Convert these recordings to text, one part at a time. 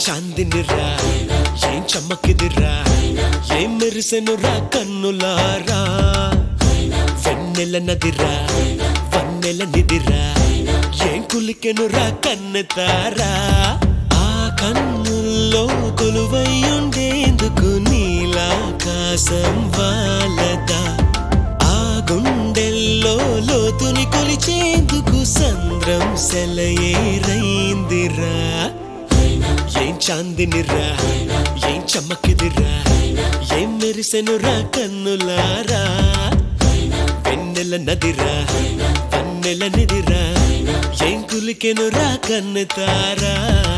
చాందినిరా ఏం చమ్మకిదిరా ఏం మెరిసెనురా కన్నులారా వెన్నెల నదిరా వన్నెల నిదిరా ఏం కులికెనురా కన్నెతారా ఆ కన్నుల్లో కొలువై ఉండేందుకు నీలాకాశం వాలదా ఆ గుండెల్లో లోతుని కొలిచేందుకు సంద్రం సెలయేరైందిరా ఏం చాందినిరా ఏం చమ్మకిదిరా ఏం మెరిసెనురా కన్నులారా వెన్నెల నదిరా వన్నెల నిదిరా ఏం కులికెనురా కన్నుతారా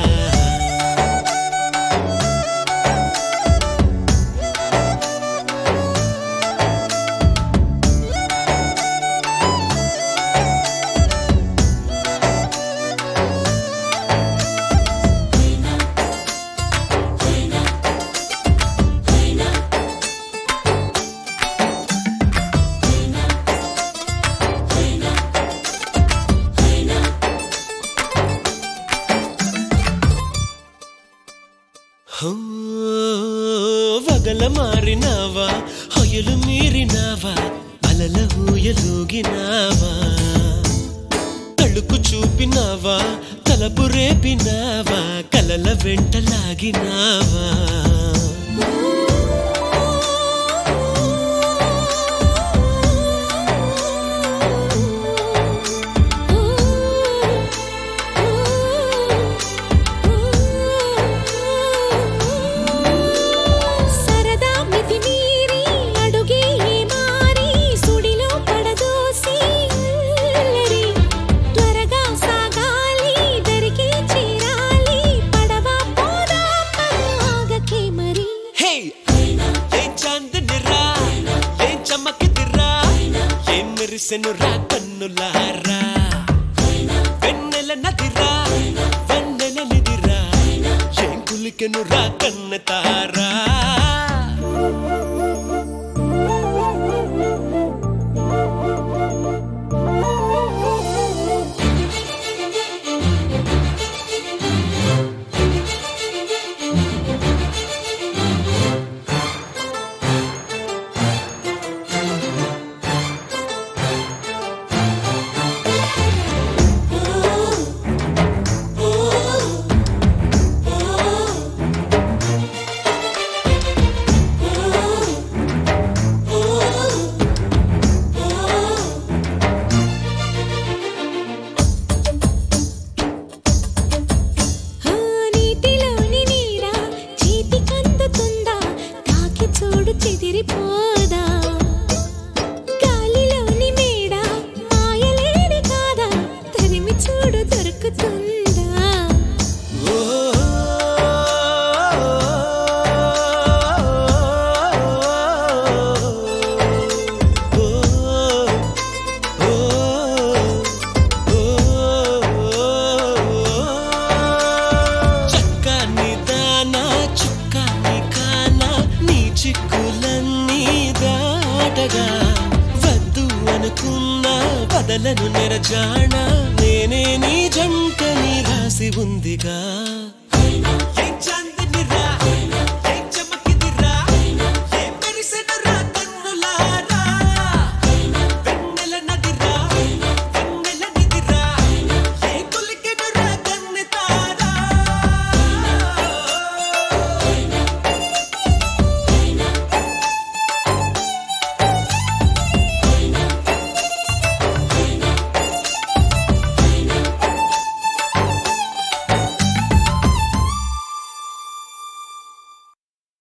హో, వగల మారినావా హొయలు మీరినావా అలల ఊయలూగినావా తళుకు చూపినావా తలపు రేపినావా కలల వెంట లాగినావా సరదా మితి మీరి అడుగే మారి సుడిలో పడదోసి అల్లరి త్వరగా సాగాలి దరికి చేరాలి పడవ పోదా ఆగకే మరి హే ఏం చాందనిరా ఏం చమ్మకిదిరా ఏం మెరిసెనురా కన్నులారా వెన్నెల నదిరా వన్నెల నిదిరా ఏం కులికెనురా కన్నతారా ఆ నీటిలోని నీరా చేతికందుతుందా తాకి చూడు చెదిరిపోదా గాలిలోని మేడ మాయలేడి కాదా తరిమి చూడు దొరుకుతుందా ఓ చక్కని దానా చుక్కని కానా నీ చిక్కులన్నీ దాటగా వద్దు అనుకున్నా వదలను నెరజాణ నేనే నీ జంటని రాసి ఉందిగా ఏం చా